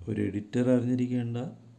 ഒരു എഡിറ്റർ അറിഞ്ഞിരിക്കേണ്ട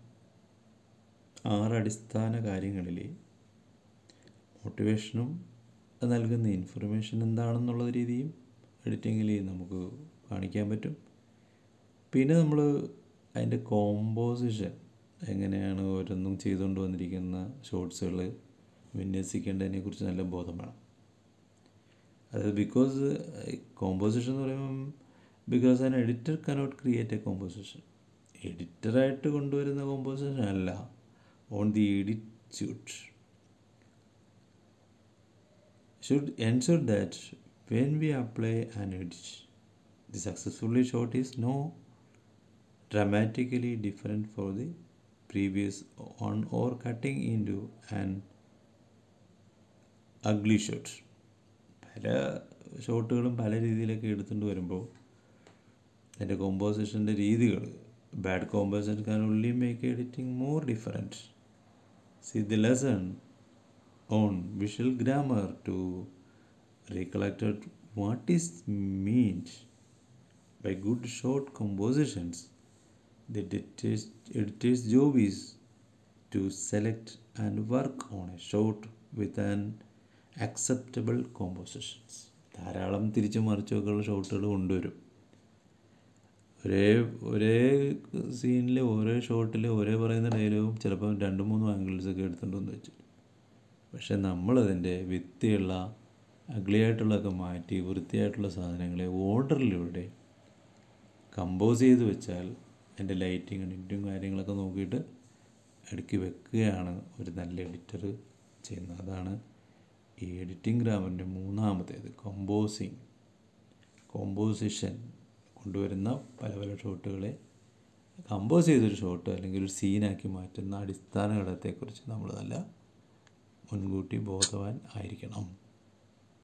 ആറ് അടിസ്ഥാന കാര്യങ്ങളിൽ മോട്ടിവേഷനും അത് നൽകുന്ന ഇൻഫർമേഷൻ എന്താണെന്നുള്ള രീതിയും എഡിറ്റിങ്ങിൽ നമുക്ക് കാണിക്കാൻ പറ്റും പിന്നെ നമ്മൾ അതിൻ്റെ കോമ്പോസിഷൻ എങ്ങനെയാണ് ഓരോന്നും ചെയ്തുകൊണ്ട് വന്നിരിക്കുന്ന ഷോർട്സുകൾ വിന്യസിക്കേണ്ടതിനെ കുറിച്ച് നല്ല ബോധം വേണം അതായത് ബിക്കോസ് കോമ്പോസിഷൻ എന്ന് പറയുമ്പം because an editor cannot create a composition എഡിറ്ററായിട്ട് കൊണ്ടുവരുന്ന കോമ്പോസിഷൻ അല്ല on the edit shoot should ensure that when we apply an edit, the successfully shot is no dramatically different for the previous one or cutting into an ugly shot. പല ഷോട്ടുകളും പല രീതിയിലൊക്കെ എടുത്തുകൊണ്ട് വരുമ്പോൾ അതിൻ്റെ കോമ്പോസിഷൻ്റെ രീതികൾ bad composition can only make editing more different see the lesson on visual grammar to recollect what is meant by good short compositions. The editor's, editor's job is to select and work on a shot with an acceptable compositions. ധാരാളം തിരിച്ചു മറിച്ചൊക്കെയുള്ള ഷോട്ടുകൾ കൊണ്ടുവരും ഒരേ ഒരേ സീനിൽ ഓരോ ഷോട്ടിൽ ഒരേ പറയുന്ന ഡയലോഗും ചിലപ്പോൾ രണ്ട് മൂന്നും ആംഗിൾസൊക്കെ എടുത്തുകൊണ്ട് വന്ന് വെച്ചു പക്ഷെ നമ്മളതിൻ്റെ വിത്തിയുള്ള അഗ്ലിയായിട്ടുള്ളതൊക്കെ മാറ്റി വൃത്തിയായിട്ടുള്ള സാധനങ്ങളെ ഓർഡറിലൂടെ കമ്പോസ് ചെയ്ത് വെച്ചാൽ അതിൻ്റെ ലൈറ്റിങ് ഡിറ്റും കാര്യങ്ങളൊക്കെ നോക്കിയിട്ട് അടുക്കി വെക്കുകയാണ് ഒരു നല്ല എഡിറ്റർ ചെയ്യുന്നത് അതാണ് ഈ എഡിറ്റിംഗ് ഗ്രാമറിൻ്റെ മൂന്നാമത്തേത് കമ്പോസിങ് കോമ്പോസിഷൻ കൊണ്ടുവരുന്ന പല പല ഷോട്ടുകളെ കമ്പോസ് ചെയ്തൊരു ഷോട്ട് അല്ലെങ്കിൽ ഒരു സീനാക്കി മാറ്റുന്ന അടിസ്ഥാന ഘടകത്തെക്കുറിച്ച് നമ്മൾ നല്ല മുൻകൂട്ടി ബോധവാൻ ആയിരിക്കണം